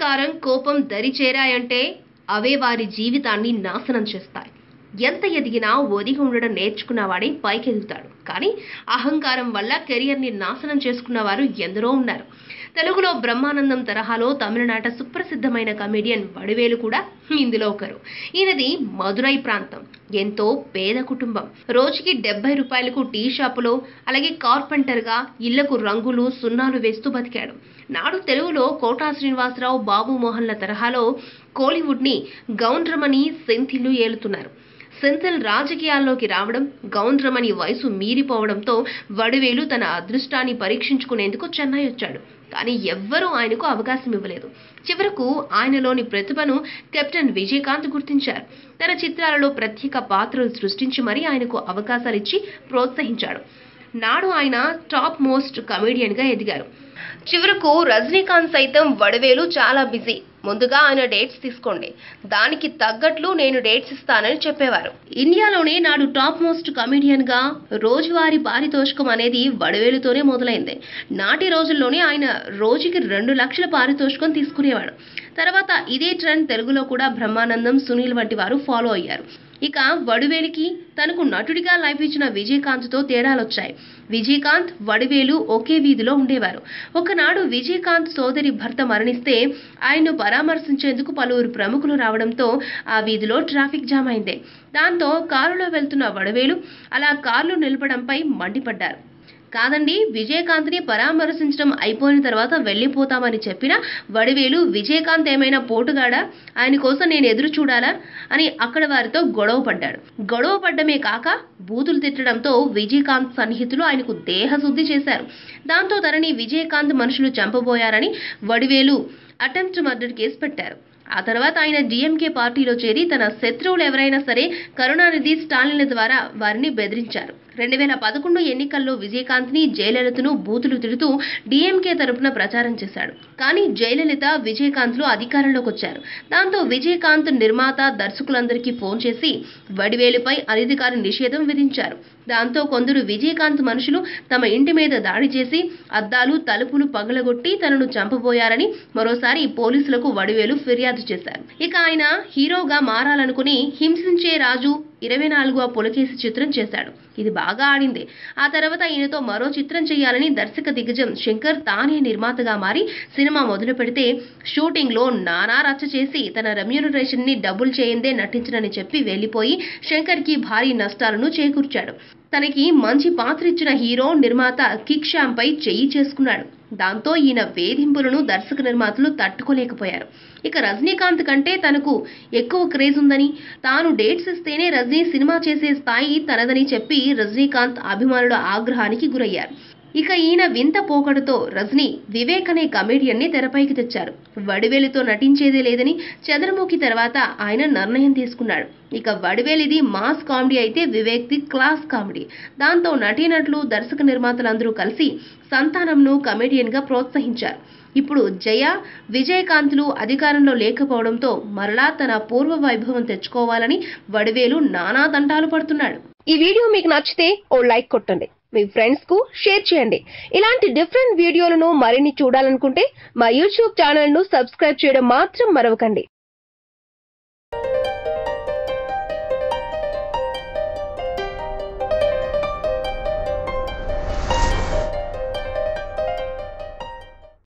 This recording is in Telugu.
అహంకారం కోపం దరిచేరాయంటే అవే వారి జీవితాన్ని నాశనం చేస్తాయి ఎంత ఎదిగినా ఒదిగి ఉండడం నేర్చుకున్నవాడే పైకి ఎదుగుతాడు కానీ అహంకారం వల్ల కెరియర్ని నాశనం చేసుకున్న వారు ఎందరో ఉన్నారు తెలుగులో బ్రహ్మానందం తరహాలో తమిళనాట సుప్రసిద్ధమైన కమెడియన్ వడివేలు కూడా ఇందులో ఒకరు ఈయనది మదురై ప్రాంతం ఎంతో పేద కుటుంబం రోజుకి డెబ్బై రూపాయలకు టీ షాపులో అలాగే కార్పెంటర్గా ఇళ్లకు రంగులు సున్నాలు వేస్తూ బతికాడు నాడు తెలుగులో కోటా శ్రీనివాసరావు బాబు మోహన్ల తరహాలో కోలీవుడ్ని గౌండ్రమని సెంథిల్లు ఏలుతున్నారు సెంథిల్ రాజకీయాల్లోకి రావడం గౌండ్రమని వయసు మీరిపోవడంతో వడివేలు తన అదృష్టాన్ని పరీక్షించుకునేందుకు చెన్నై వచ్చాడు కానీ ఎవ్వరూ ఆయనకు అవకాశం ఇవ్వలేదు చివరకు ఆయనలోని ప్రతిభను కెప్టెన్ విజయకాంత్ గుర్తించారు తన చిత్రాలలో ప్రత్యేక పాత్రలు సృష్టించి మరీ ఆయనకు అవకాశాలిచ్చి ప్రోత్సహించాడు నాడు ఆయన టాప్ మోస్ట్ కమెడియన్గా ఎదిగారు చివరకు రజనీకాంత్ సైతం వడవేలు చాలా బిజీ ముందుగా ఆయన డేట్స్ తీసుకోండి దానికి తగ్గట్లు నేను డేట్స్ ఇస్తానని చెప్పేవారు ఇండియాలోనే నాడు టాప్ మోస్ట్ కమెడియన్ గా రోజువారీ పారితోషికం అనేది వడవేలుతోనే మొదలైంది నాటి రోజుల్లోనే ఆయన రోజుకి రెండు లక్షల పారితోషికం తీసుకునేవాడు తర్వాత ఇదే ట్రెండ్ తెలుగులో కూడా బ్రహ్మానందం సునీల్ వంటి వారు ఫాలో అయ్యారు ఇక వడివేలికి తనకు నటుడిగా లైఫ్ ఇచ్చిన విజయకాంత్తో తేడాలొచ్చాయి విజయకాంత్ వడివేలు ఒకే వీధిలో ఉండేవారు ఒకనాడు విజయకాంత్ సోదరి భర్త మరణిస్తే ఆయన్ను పరామర్శించేందుకు పలువురు ప్రముఖులు రావడంతో ఆ వీధిలో ట్రాఫిక్ జామ్ అయింది దాంతో కారులో వెళ్తున్న వడవేలు అలా కార్లు నిలపడంపై మండిపడ్డారు కాదండి విజయకాంత్ని పరామర్శించడం అయిపోయిన తర్వాత వెళ్ళిపోతామని చెప్పిన వడివేలు విజయకాంత్ ఏమైనా పోటుగాడా ఆయన కోసం నేను ఎదురు చూడాలా అని అక్కడ వారితో గొడవ పడ్డాడు గొడవ పడ్డమే కాక బూతులు తిట్టడంతో విజయకాంత్ సన్నిహితులు ఆయనకు దేహశుద్ధి చేశారు దాంతో తనని విజయకాంత్ మనుషులు చంపబోయారని వడివేలు అటెంప్ట్ మర్డర్ కేసు పెట్టారు ఆ తర్వాత ఆయన డిఎంకే పార్టీలో చేరి తన శత్రువులు ఎవరైనా సరే కరుణానిధి స్టాలిన్ల ద్వారా వారిని బెదిరించారు రెండు వేల పదకొండు ఎన్నికల్లో విజయకాంత్ ని జయలలితను బూతులు తిడుతూ డిఎంకే తరపున ప్రచారం చేశాడు కానీ జయలలిత విజయకాంత్ లు అధికారంలోకి వచ్చారు దాంతో విజయకాంత్ నిర్మాత దర్శకులందరికీ ఫోన్ చేసి వడివేలుపై అనధికార నిషేధం విధించారు దాంతో కొందరు విజయకాంత్ మనుషులు తమ ఇంటి మీద దాడి చేసి అద్దాలు తలుపులు పగలగొట్టి తనను చంపబోయారని మరోసారి పోలీసులకు వడివేలు ఫిర్యాదు చేశారు ఇక ఆయన హీరోగా మారాలనుకుని హింసించే రాజు ఇరవై నాలుగవ పులకేసి చిత్రం చేశాడు ఇది బాగా ఆడింది ఆ తర్వాత ఈయనతో మరో చిత్రం చేయాలని దర్శక దిగ్గజం శంకర్ తానే నిర్మాతగా మారి సినిమా మొదలు పెడితే షూటింగ్ లో నానా రచ్చ చేసి తన రెమ్యూనరేషన్ ని డబుల్ చేయిందే నటించనని చెప్పి వెళ్లిపోయి శంకర్ కి భారీ నష్టాలను చేకూర్చాడు తనకి మంచి పాత్ర ఇచ్చిన హీరో నిర్మాత కిక్ శ్యామ్ పై చెయ్యి చేసుకున్నాడు దాంతో ఈయన వేధింపులను దర్శక నిర్మాతలు తట్టుకోలేకపోయారు ఇక రజనీకాంత్ కంటే తనకు ఎక్కువ క్రేజ్ ఉందని తాను డేట్స్ ఇస్తేనే రజనీ సినిమా చేసే స్థాయి తనదని చెప్పి రజనీకాంత్ అభిమానుల ఆగ్రహానికి గురయ్యారు ఇక ఈయన వింత పోకడుతో రజనీ వివేక్ అనే కమెడియన్ ని తెరపైకి తెచ్చారు వడివేలుతో నటించేదే లేదని చంద్రముఖి తర్వాత ఆయన నిర్ణయం తీసుకున్నాడు ఇక వడివేలిది మాస్ కామెడీ అయితే వివేక్ ది క్లాస్ కామెడీ దాంతో నటీనటులు దర్శక నిర్మాతలందరూ కలిసి సంతానంను కమెడియన్ గా ప్రోత్సహించారు ఇప్పుడు జయ విజయకాంత్లు అధికారంలో లేకపోవడంతో మరలా తన పూర్వ వైభవం తెచ్చుకోవాలని వడివేలు నానా దంటాలు పడుతున్నాడు ఈ వీడియో మీకు నచ్చితే ఓ లైక్ కొట్టండి మీ ఫ్రెండ్స్ కు షేర్ చేయండి ఇలాంటి డిఫరెంట్ వీడియోలను మరిన్ని చూడాలనుకుంటే మా యూట్యూబ్ ఛానల్ ను సబ్స్క్రైబ్ చేయడం మాత్రం మరవకండి